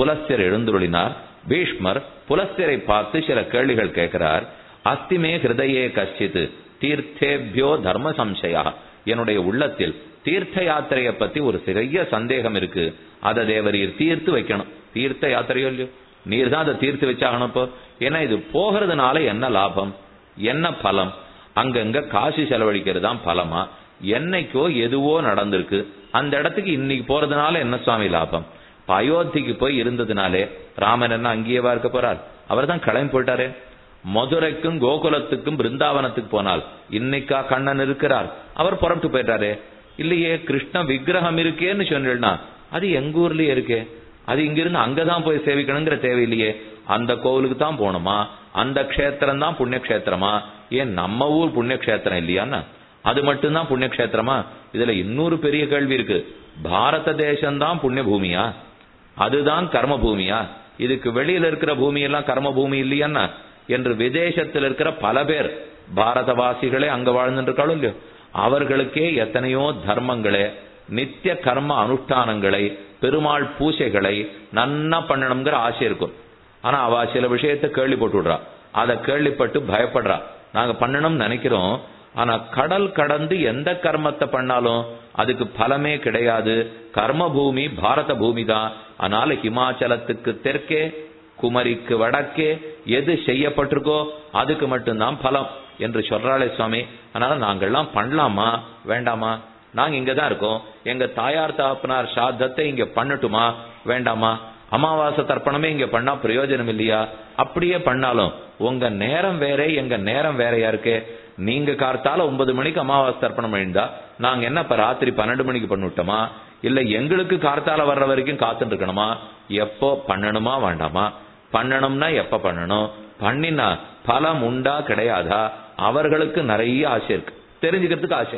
புலஸ்தியர் எழுந்துருளினார் பீஷ்மர் புலஸ்தியரை பார்த்து சில கேள்விகள் கேட்கிறார் அஸ்திமே ஹிருதயே கச்சித் தீர்த்தேபியோ தர்ம சம்சயா என்னுடைய உள்ளத்தில் தீர்த்த யாத்திரையை பத்தி ஒரு சிறிய சந்தேகம் இருக்கு அதை தேவரீர் தீர்த்து வைக்கணும் தீர்த்த யாத்திரையோ இல்லையோ நீர் தான் அதை தீர்த்து வச்சாகணும் இப்போ ஏன்னா இது போகிறதுனால என்ன லாபம் என்ன பலம் அங்கங்க காசு செலவழிக்கிறது தான் பலமா என்னைக்கோ எதுவோ நடந்திருக்கு அந்த இடத்துக்கு இன்னைக்கு போறதுனால என்ன சுவாமி லாபம் இப்ப அயோத்திக்கு போய் இருந்ததுனாலே ராமன் என்ன அங்கேயேவா இருக்க போறார் அவர் தான் கிளம்பி போயிட்டாரே மதுரைக்கும் கோகுலத்துக்கும் பிருந்தாவனத்துக்கு போனால் இன்னைக்கா கண்ணன் இருக்கிறார் அவர் புறப்பட்டு போயிட்டாரே இல்லையே கிருஷ்ண விக்கிரகம் இருக்கேன்னு சொன்னா அது எங்க ஊர்லயே இருக்கே அது இங்கிருந்து அங்கதான் போய் சேவிக்கணுங்கிற தேவையில்லையே அந்த கோவிலுக்கு தான் போகணுமா அந்த க்ஷேத்திரம் தான் புண்ணிய க்ஷேத்திரமா ஏன் நம்ம ஊர் புண்ணிய க்ஷேத்திரம் இல்லையான்னா அது மட்டும்தான் புண்ணிய க்ஷேத்திரமா இதுல இன்னொரு பெரிய கேள்வி இருக்கு பாரத தேசம்தான் புண்ணிய பூமியா அதுதான் கர்ம பூமியா இதுக்கு வெளியில இருக்கிற பூமி எல்லாம் கர்ம பூமி இல்லையான்னா என்று விதேசத்தில் இருக்கிற பல பேர் பாரதவாசிகளே அங்க வாழ்ந்துட்டு இருக்காளோ இல்லையோ அவர்களுக்கே எத்தனையோ தர்மங்களே நித்திய கர்ம அனுஷ்டானங்களை பெருமாள் பூசைகளை நன்னா பண்ணணுங்கிற ஆசை இருக்கும் ஆனா அவ சில விஷயத்தை கேள்வி போட்டு விடுறா அதை கேள்விப்பட்டு பயப்படுறா நாங்க பண்ணணும்னு நினைக்கிறோம் ஆனா கடல் கடந்து எந்த கர்மத்தை பண்ணாலும் அதுக்கு பலமே கிடையாது கர்ம பூமி பாரத பூமி தான் அதனால ஹிமாச்சலத்துக்கு தெற்கே குமரிக்கு வடக்கே எது செய்யப்பட்டிருக்கோ அதுக்கு மட்டும்தான் பலம் என்று சொல்றாளே சுவாமி அதனால நாங்கள்லாம் பண்ணலாமா வேண்டாமா நாங்க இங்க தான் இருக்கோம் எங்க தாயார் தாப்பனார் சாத்தத்தை இங்க பண்ணட்டுமா வேண்டாமா அமாவாசை தர்ப்பணமே இங்க பண்ணா பிரயோஜனம் இல்லையா அப்படியே பண்ணாலும் உங்க நேரம் வேற எங்க நேரம் வேறையா இருக்கு நீங்க கார்த்தால ஒன்பது மணிக்கு அமாவாசை தர்ப்பணம் பண்ணிருந்தா நாங்க என்ன இப்ப ராத்திரி பன்னெண்டு மணிக்கு பண்ணிவிட்டோமா இல்ல எங்களுக்கு கார்த்தால வர்ற வரைக்கும் காத்துட்டு இருக்கணுமா எப்போ பண்ணணுமா வேண்டாமா பண்ணணும்னா எப்ப பண்ணணும் பண்ணினா பலம் உண்டா கிடையாதா அவர்களுக்கு நிறைய ஆசை இருக்கு தெரிஞ்சுக்கிறதுக்கு ஆசை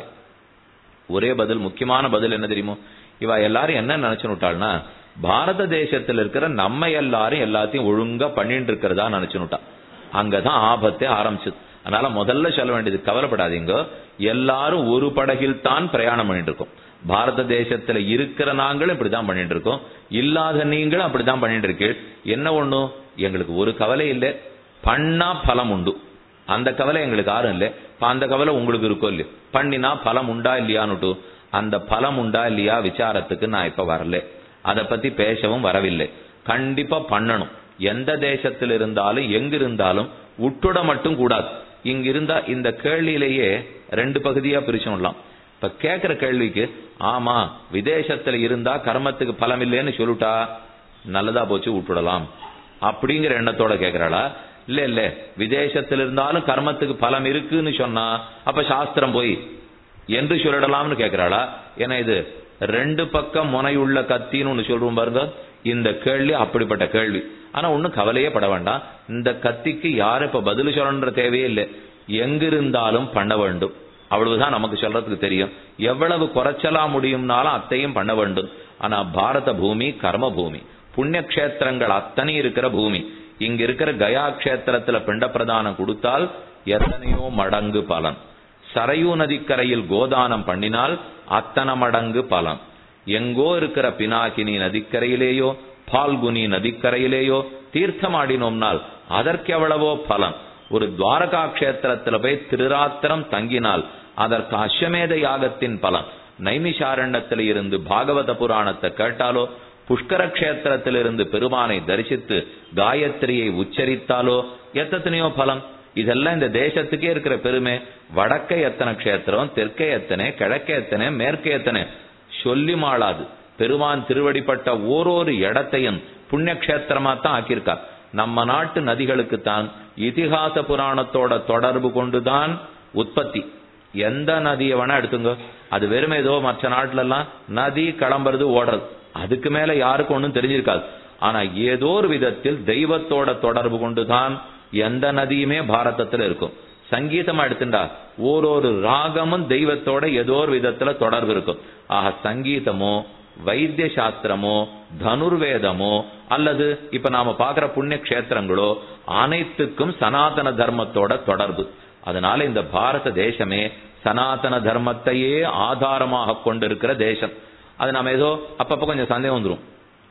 ஒரே பதில் முக்கியமான பதில் என்ன தெரியுமோ இவ எல்லாரும் என்ன நினைச்சு விட்டாள்னா பாரத தேசத்தில் இருக்கிற நம்ம எல்லாரும் எல்லாத்தையும் ஒழுங்கா பண்ணிட்டு இருக்கிறதா நினைச்சுனுட்டா அங்கதான் ஆபத்தே ஆரம்பிச்சது அதனால முதல்ல சொல்ல வேண்டியது கவலைப்படாதீங்க எல்லாரும் ஒரு படகில் தான் பிரயாணம் பண்ணிட்டு இருக்கோம் பாரத தேசத்துல இருக்கிற நாங்களும் இப்படிதான் பண்ணிட்டு இருக்கோம் இல்லாத நீங்களும் அப்படிதான் பண்ணிட்டு இருக்கீங்க என்ன ஒண்ணும் எங்களுக்கு ஒரு கவலை இல்லை பண்ணா பலம் உண்டு அந்த கவலை எங்களுக்கு யாரும் இல்லை இப்ப அந்த கவலை உங்களுக்கு இருக்கோ இல்லையோ பண்ணினா பலம் உண்டா இல்லையான்னுட்டு அந்த பலம் உண்டா இல்லையா விசாரத்துக்கு நான் இப்ப வரல அதை பத்தி பேசவும் வரவில்லை கண்டிப்பா பண்ணணும் எந்த தேசத்தில் இருந்தாலும் எங்க இருந்தாலும் உட்டுட மட்டும் கூடாது இங்க இருந்தா இந்த கேள்வியிலேயே ரெண்டு பகுதியா பிரிச்சுடலாம் இப்ப கேக்குற கேள்விக்கு ஆமா விதேசத்துல இருந்தா கர்மத்துக்கு பலம் இல்லைன்னு சொல்லிட்டா நல்லதா போச்சு விட்டுடலாம் அப்படிங்கிற எண்ணத்தோட கேக்குறாளா இல்ல இல்ல விதேசத்தில் இருந்தாலும் கர்மத்துக்கு பலம் இருக்குன்னு சொன்னா அப்ப சாஸ்திரம் போய் என்று சொல்லிடலாம்னு கேக்குறாளா ஏன்னா இது ரெண்டு பக்கம் முனையுள்ள கத்தின்னு ஒண்ணு சொல்றோம் பாருங்க இந்த கேள்வி அப்படிப்பட்ட கேள்வி ஆனா ஒண்ணும் கவலையே பட வேண்டாம் இந்த கத்திக்கு யாரும் இப்ப பதில் சொல்லணுன்ற தேவையே இல்லை எங்கிருந்தாலும் பண்ண வேண்டும் அவ்வளவுதான் நமக்கு சொல்றதுக்கு தெரியும் எவ்வளவு குறைச்சலா முடியும்னாலும் அத்தையும் பண்ண வேண்டும் ஆனா பாரத பூமி கர்ம பூமி புண்ணிய கஷேத்திரங்கள் அத்தனை இருக்கிற பூமி இங்க இருக்கிற கயா கஷேத்திரத்துல பிண்ட பிரதானம் கொடுத்தால் எத்தனையோ மடங்கு பலன் சரையூ நதிக்கரையில் கோதானம் பண்ணினால் அத்தனை மடங்கு பலன் எங்கோ இருக்கிற பினாகினி நதிக்கரையிலேயோ பால்குனி நதிக்கரையிலேயோ தீர்த்தமாடினோம்னால் அதற்கு எவ்வளவோ பலன் ஒரு துவாரகா கஷேத்திரத்துல போய் திருராத்திரம் தங்கினால் அதற்கு அஸ்வமேத யாகத்தின் பலன் நைமிஷாரண்யத்தில் இருந்து பாகவத புராணத்தை கேட்டாலோ புஷ்கர கஷேத்திரத்திலிருந்து பெருமானை தரிசித்து காயத்ரியை உச்சரித்தாலோ எத்தனையோ பலம் இதெல்லாம் இந்த தேசத்துக்கே இருக்கிற பெருமை வடக்கே எத்தனை க்ஷேத்திரம் தெற்கே எத்தனை கிழக்கே எத்தனை மேற்கே எத்தனை சொல்லி மாளாது பெருமான் திருவடிப்பட்ட ஓரொரு இடத்தையும் புண்ணிய கஷேத்திரமா தான் ஆக்கியிருக்கா நம்ம நாட்டு நதிகளுக்கு தான் இதிகாச புராணத்தோட தொடர்பு கொண்டுதான் உற்பத்தி எந்த நதியை வேணா எடுத்துங்க அது வெறும் ஏதோ மற்ற நாட்டுல எல்லாம் நதி கிளம்புறது ஓடுறது அதுக்கு மேல யாருக்கும் ஒன்றும் தெரிஞ்சிருக்காது ஆனா ஏதோ ஒரு விதத்தில் தெய்வத்தோட தொடர்பு கொண்டுதான் எந்த நதியுமே பாரதத்துல இருக்கும் சங்கீதமா எடுத்துட்டா ஓரொரு ராகமும் தெய்வத்தோட ஏதோ ஒரு விதத்துல தொடர்பு இருக்கும் ஆக சங்கீதமோ வைத்திய சாஸ்திரமோ தனுர்வேதமோ அல்லது இப்ப நாம பாக்குற புண்ணிய கஷேத்திரங்களோ அனைத்துக்கும் சனாதன தர்மத்தோட தொடர்பு அதனால இந்த பாரத தேசமே சனாதன தர்மத்தையே ஆதாரமாக கொண்டிருக்கிற தேசம் அது நாம ஏதோ அப்பப்ப கொஞ்சம் சந்தேகம் வந்துரும்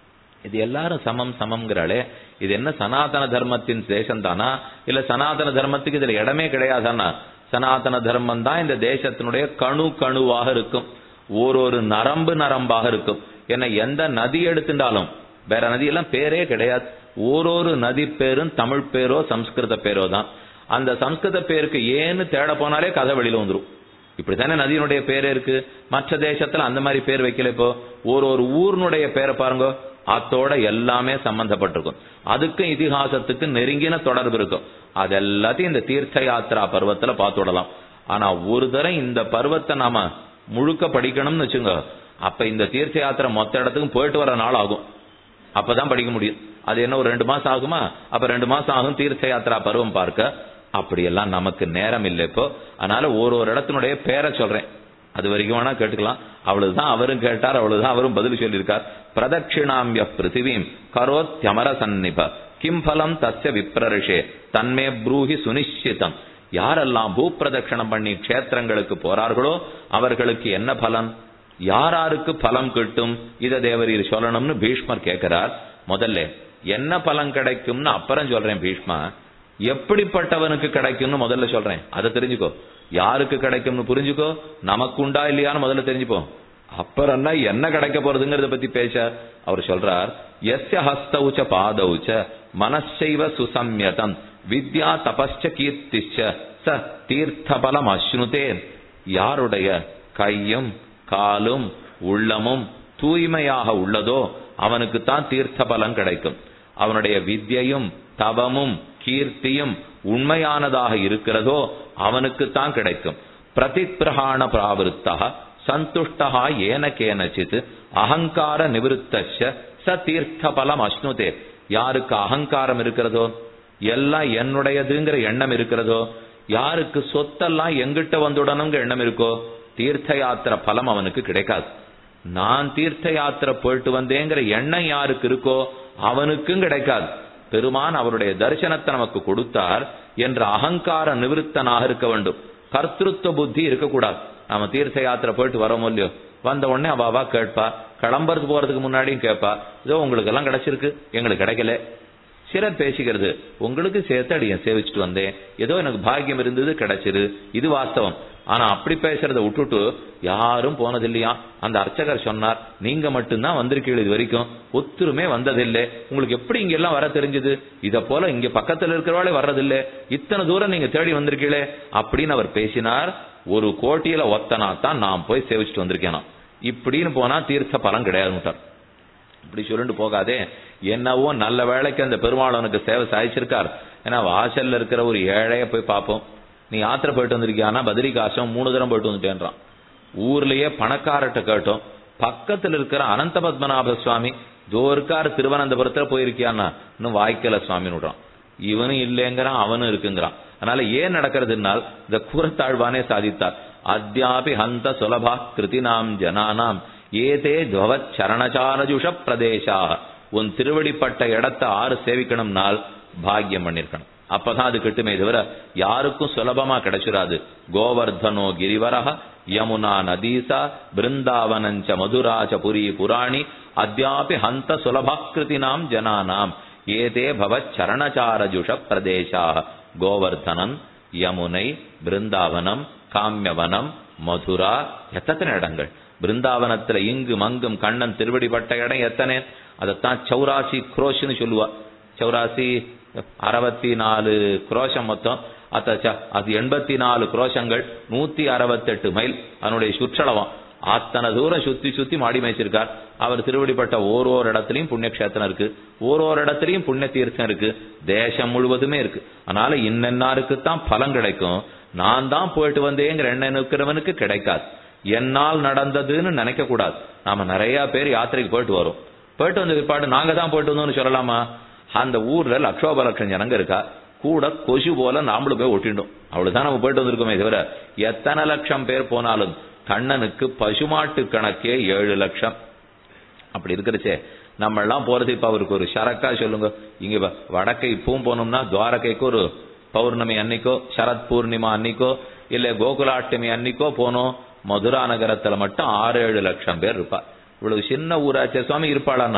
இது எல்லாரும் சமம் சமம்ங்கிறாளே இது என்ன சனாதன தர்மத்தின் தேசம் தானா இல்ல சனாதன தர்மத்துக்கு இதுல இடமே கிடையாதானா சனாதன தர்மம் தான் இந்த தேசத்தினுடைய கணு கணுவாக இருக்கும் ஓரொரு நரம்பு நரம்பாக இருக்கும் ஏன்னா எந்த நதி எடுத்துட்டாலும் வேற நதியெல்லாம் பேரே கிடையாது ஓரொரு நதி பேரும் தமிழ் பேரோ சம்ஸ்கிருத பேரோ தான் அந்த சம்ஸ்கிருத பேருக்கு ஏன்னு தேட போனாலே கதை வெளியில வந்துரும் இப்படித்தானே நதியினுடைய பேரே இருக்கு மற்ற தேசத்துல அந்த மாதிரி பேர் வைக்கல இப்போ ஒரு ஒரு ஊர்னுடைய பேரை பாருங்க அத்தோட எல்லாமே சம்பந்தப்பட்டிருக்கும் அதுக்கும் இதிகாசத்துக்கு நெருங்கின தொடர்பு இருக்கும் அது எல்லாத்தையும் இந்த தீர்த்த யாத்திரா பருவத்துல பார்த்து விடலாம் ஆனா ஒரு தரம் இந்த பருவத்தை நாம முழுக்க படிக்கணும்னு வச்சுங்க அப்ப இந்த தீர்த்த யாத்திரை மொத்த இடத்துக்கும் போயிட்டு வர நாள் ஆகும் அப்பதான் படிக்க முடியும் அது என்ன ஒரு ரெண்டு மாசம் ஆகுமா அப்ப ரெண்டு மாசம் ஆகும் தீர்த்த யாத்திரா பருவம் பார்க்க அப்படியெல்லாம் நமக்கு நேரம் இல்லை இப்போ அதனால ஒரு ஒரு இடத்தினுடைய பேரை சொல்றேன் அது வரைக்கும் வேணா கேட்டுக்கலாம் அவ்வளவுதான் அவரும் கேட்டார் அவ்வளவுதான் அவரும் பதில் சொல்லியிருக்கார் பிரதட்சிணாம்பிய பிருத்திவீம் கரோத்யமர சந்நிப கிம் பலம் தஸ்ய விப்ரரிஷே தன்மே ப்ரூஹி சுனிಶ್ಚಿತம் யாரெல்லாம் பூப்பிரதட்சணம் பண்ணி க்ஷேத்திரங்களுக்கு போறார்களோ அவர்களுக்கு என்ன பலன் யாராருக்கு பலம் கிட்டும் இத தேவரீர் சொல்லணும்னு பீஷ்மர் கேட்கிறார் முதல்ல என்ன பலன் கிடைக்கும்னு அப்புறம் சொல்றேன் பீஷ்மா எப்படிப்பட்டவனுக்கு கிடைக்கும்னு முதல்ல சொல்றேன் அதை தெரிஞ்சுக்கோ யாருக்கு கிடைக்கும்னு புரிஞ்சுக்கோ நமக்கு உண்டா இல்லையான்னு முதல்ல தெரிஞ்சுப்போம் அப்புறம் என்ன கிடைக்க போறதுங்கிறத பத்தி பேச அவர் சொல்றார் எஸ்ய ஹஸ்தௌச்ச பாதௌச்ச மனசைவ சுசம்யதம் வித்யா தபஸ்ச கீர்த்திச்ச ச தீர்த்தபலம் அஸ்னுதே யாருடைய கையும் காலும் உள்ளமும் தூய்மையாக உள்ளதோ அவனுக்கு தான் தீர்த்த பலம் கிடைக்கும் அவனுடைய வித்யையும் தவமும் கீர்த்தியும் உண்மையானதாக இருக்கிறதோ அவனுக்கு தான் கிடைக்கும் பிரதிப்பிரகாண பிராவிருத்தா சந்துஷ்டா ஏன கேனச்சித் அகங்கார நிவிருத்தச்ச ச தீர்த்த பலம் அஸ்னுதே யாருக்கு அகங்காரம் இருக்கிறதோ எல்லாம் என்னுடையதுங்கிற எண்ணம் இருக்கிறதோ யாருக்கு சொத்தெல்லாம் எங்கிட்ட வந்துடணுங்கிற எண்ணம் இருக்கோ தீர்த்த யாத்திரை பலம் அவனுக்கு கிடைக்காது நான் தீர்த்த யாத்திரை போயிட்டு வந்தேங்கிற எண்ணம் யாருக்கு இருக்கோ அவனுக்கும் கிடைக்காது பெருமான் அவருடைய தரிசனத்தை நமக்கு கொடுத்தார் என்ற அகங்கார நிவிருத்தனாக இருக்க வேண்டும் கர்த்திருவ புத்தி இருக்கக்கூடாது நாம தீர்த்த யாத்திரை போயிட்டு வரோமோ இல்லையோ வந்த உடனே அவாவா கேட்பா கிளம்புறது போறதுக்கு முன்னாடியும் கேட்பா இதோ உங்களுக்கு எல்லாம் கிடைச்சிருக்கு எங்களுக்கு கிடைக்கல சிலர் பேசிக்கிறது உங்களுக்கு சேர்த்து அடியன் சேவிச்சுட்டு வந்தேன் ஏதோ எனக்கு பாக்கியம் இருந்தது கிடைச்சிரு இது வாஸ்தவம் ஆனா அப்படி பேசுறத விட்டுட்டு யாரும் போனதில்லையா அந்த அர்ச்சகர் சொன்னார் நீங்க மட்டும்தான் வந்திருக்கீங்க இது வரைக்கும் ஒத்துருமே வந்ததில்லை உங்களுக்கு எப்படி இங்க எல்லாம் வர தெரிஞ்சது இத போல இங்க பக்கத்துல இருக்கிறவாளே வர்றதில்லை இத்தனை தூரம் நீங்க தேடி வந்திருக்கீங்களே அப்படின்னு அவர் பேசினார் ஒரு கோட்டியில ஒத்தனா தான் நான் போய் சேவிச்சுட்டு வந்திருக்கேனா இப்படின்னு போனா தீர்த்த பலம் கிடையாதுட்டார் இப்படி சொல்லிட்டு போகாதே என்னவோ நல்ல வேலைக்கு அந்த பெருமாள் உனக்கு சேவை சாதிச்சிருக்கார் ஏன்னா வாசல்ல இருக்கிற ஒரு ஏழைய போய் பார்ப்போம் நீ யாத்திரை போயிட்டு வந்திருக்கியானா பதிரிகாசம் மூணு தரம் போயிட்டு வந்துட்டேன்றான் ஊர்லயே பணக்காரட்ட கேட்டோம் பக்கத்துல இருக்கிற அனந்த பத்மநாப சுவாமி ஜோருக்கார் திருவனந்தபுரத்துல போயிருக்கியான்னா இன்னும் வாய்க்கல சுவாமின்னு விடுறான் இவனும் இல்லைங்கிறான் அவனும் இருக்குங்கிறான் அதனால ஏன் நடக்கிறதுனால் இந்த கூறத்தாழ்வானே சாதித்தார் அத்தியாபி ஹந்த சுலபா கிருதினாம் ஜனானாம் ஏதே துவத் சரணச்சாரஜுஷ பிரதேசா உன் திருவடிப்பட்ட இடத்தை ஆறு சேவிக்கணும்னால் பாக்கியம் பண்ணிருக்கணும் அப்பதான் அது கிட்டுமே தவிர யாருக்கும் சுலபமா கிடைச்சிடாது கோவர்தனோ கிரிவரக யமுனா நதீசா பிருந்தாவனஞ்ச மதுராஜ புரி புராணி அத்தியாபி ஹந்த சுலபாக்கிருதினாம் ஜனானாம் ஏதே பவத் சரணச்சாரஜுஷ பிரதேசா கோவர்தனன் யமுனை பிருந்தாவனம் காமியவனம் மதுரா எத்தனை இடங்கள் பிருந்தாவனத்துல இங்கு மங்கும் கண்ணன் திருவடிப்பட்ட இடம் எத்தனை அதைத்தான் சௌராசி குரோஷ்னு சொல்லுவா சௌராசி அறுபத்தி நாலு குரோஷம் மொத்தம் அத்த அது எண்பத்தி நாலு குரோஷங்கள் நூத்தி அறுபத்தெட்டு மைல் அதனுடைய சுற்றளவம் அத்தனை தூரம் சுத்தி சுத்தி மாடி மேய்ச்சிருக்கார் அவர் திருவடிப்பட்ட ஓரோரு இடத்துலயும் புண்ணியக்ஷேத்திரம் இருக்கு ஓரோரு இடத்துலயும் புண்ணிய தீர்த்தம் இருக்கு தேசம் முழுவதுமே இருக்கு அதனால இன்னென்னாருக்கு தான் பலம் கிடைக்கும் நான் தான் போயிட்டு வந்தேங்கிற எண்ணம் இருக்கிறவனுக்கு கிடைக்காது என்னால் நடந்ததுன்னு நினைக்க கூடாது நாம நிறைய பேர் யாத்திரைக்கு போயிட்டு வரோம் போயிட்டு வந்த பிற்பாடு நாங்க தான் போயிட்டு வந்தோம்னு சொல்லலாமா அந்த ஊர்ல லட்சோப லட்சம் ஜனங்க இருக்கா கூட கொசு போல நாமளும் போய் ஒட்டிண்டோம் அவ்வளவுதான் நம்ம போயிட்டு வந்திருக்கோமே தவிர எத்தனை லட்சம் பேர் போனாலும் கண்ணனுக்கு பசுமாட்டு கணக்கே ஏழு லட்சம் அப்படி இருக்கிறச்சே நம்ம எல்லாம் போறது இப்ப அவருக்கு ஒரு ஷரக்கா சொல்லுங்க இங்க வடக்கை இப்பவும் போனோம்னா துவாரகைக்கு ஒரு பௌர்ணமி அன்னைக்கோ சரத் பூர்ணிமா அன்னைக்கோ இல்ல கோகுலாஷ்டமி அன்னைக்கோ போனோம் மதுரா நகரத்துல மட்டும் ஆறு ஏழு லட்சம் பேர் இருப்பா இவ்வளவு சின்ன ஊராட்சி சுவாமி இருப்பாளான்னா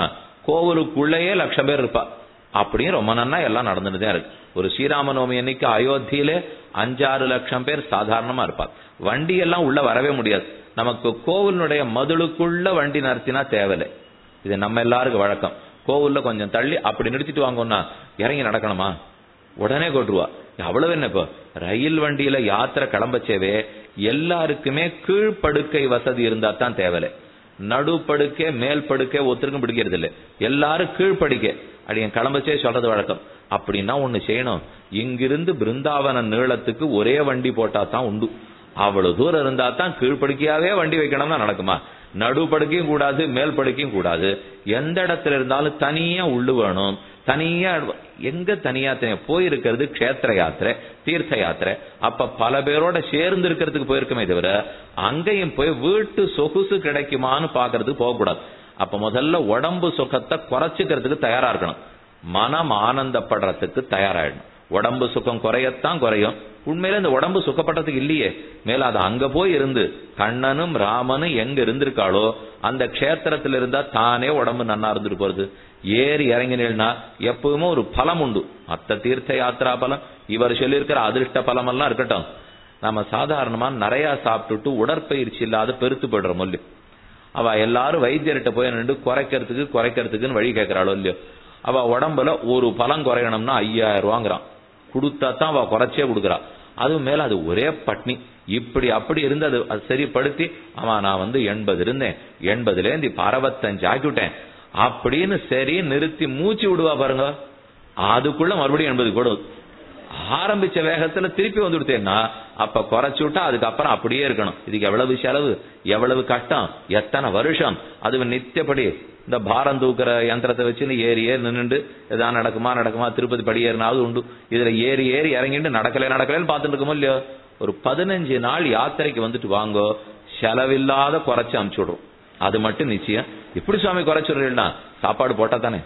கோவிலுக்குள்ளேயே லட்சம் பேர் இருப்பா அப்படியும் ரொம்ப நன்னா எல்லாம் நடந்துட்டு தான் இருக்கு ஒரு ஸ்ரீராமநவமி அன்னைக்கு அயோத்தியில அஞ்சாறு லட்சம் பேர் சாதாரணமா இருப்பா வண்டி எல்லாம் உள்ள வரவே முடியாது நமக்கு கோவிலுடைய மதுளுக்குள்ள வண்டி நிறுத்தினா தேவையில்லை இது நம்ம எல்லாருக்கும் வழக்கம் கோவில்ல கொஞ்சம் தள்ளி அப்படி நிறுத்திட்டு வாங்கன்னா இறங்கி நடக்கணுமா உடனே கொட்டுருவா அவ்வளவு என்ன இப்போ ரயில் வண்டியில யாத்திரை கிளம்பச்சேவே எல்லாருக்குமே கீழ்ப்படுக்கை வசதி இருந்தா தான் தேவையில்லை நடுப்படுக்கை மேல் படுக்கை ஒருத்தருக்கும் பிடிக்கிறது இல்லை எல்லாரும் கீழ்ப்படுக்கை அப்படி என் கிளம்பச்சே சொல்றது வழக்கம் அப்படின்னா ஒண்ணு செய்யணும் இங்கிருந்து பிருந்தாவன நீளத்துக்கு ஒரே வண்டி போட்டா தான் உண்டு அவ்வளவு தூரம் இருந்தா தான் கீழ்ப்படுக்கையாவே வண்டி வைக்கணும்னா நடக்குமா நடுப்படுக்கையும் கூடாது மேல் படுக்கையும் கூடாது எந்த இடத்துல இருந்தாலும் தனியா உள்ளு வேணும் தனியா எங்க தனியா தனியா போயிருக்கிறது க்ஷேத்திர யாத்திரை தீர்த்த யாத்திரை அப்ப பல பேரோட சேர்ந்து இருக்கிறதுக்கு போயிருக்குமே தவிர அங்கேயும் போய் வீட்டு சொகுசு கிடைக்குமான்னு பாக்குறதுக்கு போகக்கூடாது அப்ப முதல்ல உடம்பு சுகத்தை குறைச்சிக்கிறதுக்கு தயாரா இருக்கணும் மனம் ஆனந்தப்படுறதுக்கு தயாராயிடணும் உடம்பு சுகம் குறையத்தான் குறையும் உண்மையில இந்த உடம்பு சுகப்படுறதுக்கு இல்லையே மேல அது அங்க போய் இருந்து கண்ணனும் ராமனும் எங்க இருந்திருக்காளோ அந்த க்ஷேத்திரத்துல இருந்தா தானே உடம்பு நன்னா இருந்துட்டு போறது ஏறி இறங்கினா எப்பவுமே ஒரு பலம் உண்டு மத்த தீர்த்த யாத்திரா பலம் இவர் சொல்லியிருக்கிற அதிர்ஷ்ட பலம் எல்லாம் இருக்கட்டும் நம்ம சாதாரணமா நிறைய சாப்பிட்டுட்டு உடற்பயிற்சி இல்லாத பெருத்து போயிடுற மொழி அவ எல்லாரும் வைத்தியர்கிட்ட போய் நின்று குறைக்கிறதுக்கு குறைக்கிறதுக்குன்னு வழி கேட்கிறாளோ இல்லையோ அவ உடம்புல ஒரு பலம் குறையணும்னா ஐயாயிரம் ரூபாங்கிறான் கொடுத்தா தான் அவ குறைச்சே கொடுக்குறா அதுவும் மேல அது ஒரே பட்னி இப்படி அப்படி இருந்து அது அது சரிப்படுத்தி ஆமா நான் வந்து எண்பது இருந்தேன் எண்பதுல இருந்து இப்ப அறுபத்தஞ்சு ஆக்கிவிட்டேன் அப்படின்னு சரி நிறுத்தி மூச்சு விடுவா பாருங்க அதுக்குள்ள மறுபடியும் எண்பது கூட ஆரம்பிச்ச வேகத்துல திருப்பி வந்துடுத்தேன்னா அப்ப குறைச்சு விட்டா அதுக்கப்புறம் அப்படியே இருக்கணும் இதுக்கு எவ்வளவு செலவு எவ்வளவு கஷ்டம் எத்தனை வருஷம் அது நித்தியப்படி இந்த பாரம் தூக்குற யந்திரத்தை வச்சுன்னு ஏறி ஏறி நின்னுண்டு எதாவது நடக்குமா நடக்குமா திருப்பதி படி ஏறினாவது உண்டு இதுல ஏறி ஏறி இறங்கிட்டு நடக்கல நடக்கலன்னு பார்த்துட்டு இருக்கோமோ இல்லையோ ஒரு பதினஞ்சு நாள் யாத்திரைக்கு வந்துட்டு வாங்கோ செலவில்லாத குறைச்சு அனுப்பிச்சு விடுறோம் அது மட்டும் நிச்சயம் எப்படி சுவாமி குறைச்சுடுறீங்கன்னா சாப்பாடு போட்டா தானே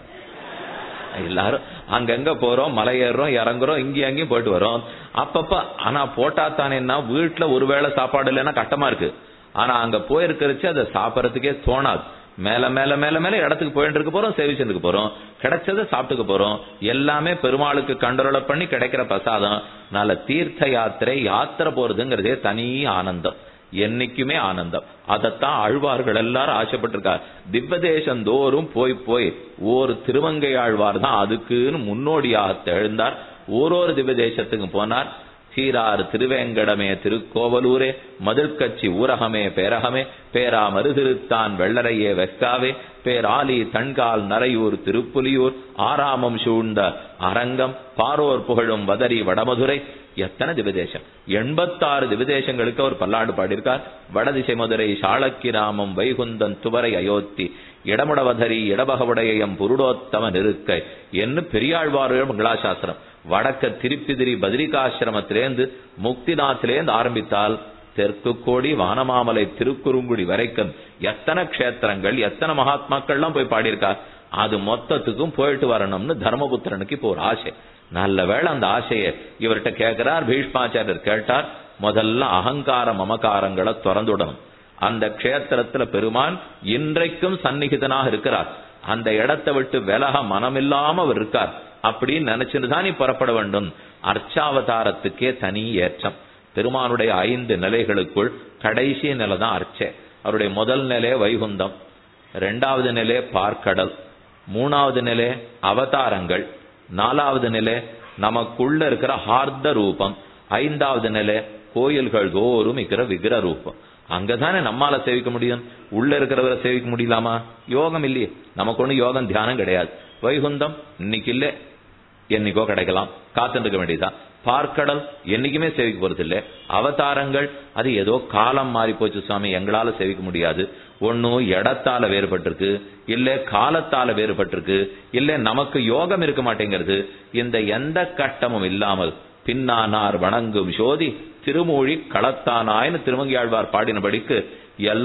எல்லாரும் அங்கங்க போறோம் மலை ஏறுறோம் இறங்குறோம் இங்கேயும் அங்கேயும் போயிட்டு வரோம் அப்பப்ப ஆனா போட்டா தானேன்னா வீட்டுல ஒருவேளை சாப்பாடு இல்லைன்னா கட்டமா இருக்கு ஆனா அங்க போயிருக்கிறச்சு அதை சாப்பிடறதுக்கே தோணாது மேல மேல மேல மேல இடத்துக்கு போயிட்டு இருக்க போறோம் சேவிச்சதுக்கு போறோம் கிடைச்சதை சாப்பிட்டுக்க போறோம் எல்லாமே பெருமாளுக்கு கண்டரோல பண்ணி கிடைக்கிற பிரசாதம் நல்ல தீர்த்த யாத்திரை யாத்திரை போறதுங்கிறதே தனி ஆனந்தம் என்னைக்குமே ஆனந்தம் அதத்தான் ஆழ்வார்கள் எல்லாரும் ஆசைப்பட்டிருக்கார் திவ்வதேசம் தோறும் போய் போய் ஒரு திருவங்கை ஆழ்வார் தான் அதுக்குன்னு முன்னோடியாக எழுந்தார் ஓரொரு திவ்வதேசத்துக்கும் போனார் சீரார் திருவேங்கடமே திருக்கோவலூரே மதிர்கட்சி ஊரகமே பேரகமே பேரா மருதிருத்தான் வெள்ளரையே வெக்காவே பேராலி தன்கால் நரையூர் திருப்புலியூர் ஆராமம் சூழ்ந்த அரங்கம் பாரோர் புகழும் வதரி வடமதுரை எத்தனை திவதேசம் எண்பத்தாறு திவதேசங்களுக்கு அவர் பல்லாண்டு பாடியிருக்கார் வடதிசை மதுரை சாளக்கிராமம் வைகுந்தன் துவரை அயோத்தி இடமுடவதரி இடபகவுடையம் புருடோத்தம நெருக்கை என்று பெரியாழ்வார்கள் மங்களாசாஸ்திரம் வடக்க திருப்பிதிரி பத்ரிகாசிரமத்திலேந்து முக்திநாத்திலேந்து ஆரம்பித்தால் தெற்கு கோடி வானமாமலை திருக்குறுங்குடி வரைக்கும் எத்தனை க்ஷேத்திரங்கள் எத்தனை மகாத்மாக்கள்லாம் போய் பாடியிருக்கார் அது மொத்தத்துக்கும் போயிட்டு வரணும்னு தர்மபுத்திரனுக்கு இப்போ ஒரு ஆசை நல்ல வேளை அந்த ஆசையை இவர்கிட்ட கேட்கிறார் பீஷ்மாச்சாரியர் கேட்டார் முதல்ல அகங்கார மமகாரங்களை திறந்து விடணும் அந்த க்ஷேத்திரத்துல பெருமான் இன்றைக்கும் சந்நிகிதனாக இருக்கிறார் அந்த இடத்தை விட்டு விலக மனமில்லாம அவர் இருக்கார் அப்படின்னு நினைச்சுட்டு தான் நீ புறப்பட வேண்டும் அர்ச்சாவதாரத்துக்கே தனி ஏற்றம் பெருமானுடைய ஐந்து நிலைகளுக்குள் கடைசி நிலை தான் அர்ச்சை அவருடைய முதல் நிலை வைகுந்தம் இரண்டாவது நிலை பார்க்கடல் மூணாவது நிலை அவதாரங்கள் நாலாவது நிலை நமக்குள்ள இருக்கிற ஹார்த ரூபம் ஐந்தாவது நிலை கோயில்கள் தோறும் இருக்கிற விக்கிர ரூபம் அங்கதானே நம்மால சேவிக்க முடியும் உள்ள இருக்கிறவரை சேவிக்க முடியலாமா யோகம் இல்லையே நமக்கு ஒண்ணு யோகம் தியானம் கிடையாது வைகுந்தம் இன்னைக்கு இல்ல என்னைக்கோ கிடைக்கலாம் காத்துட்டு இருக்க வேண்டியதுதான் பார்க்கடல் என்னைக்குமே சேவிக்க போறது இல்ல அவதாரங்கள் அது ஏதோ காலம் மாறி போச்சு சுவாமி எங்களால சேவிக்க முடியாது ஒன்னும் இடத்தால வேறுபட்டிருக்கு இல்ல காலத்தால வேறுபட்டிருக்கு இல்ல நமக்கு யோகம் இருக்க மாட்டேங்கிறது இந்த எந்த கட்டமும் இல்லாமல் பின்னானார் வணங்கும் சோதி திருமூழி களத்தானாய்னு திருமங்கியாழ்வார் பாடினபடிக்கு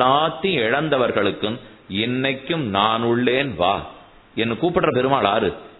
எல்லாத்தையும் இழந்தவர்களுக்கும் இன்னைக்கும் நான் உள்ளேன் வா என்ன கூப்பிடுற பெருமாள் ஆறு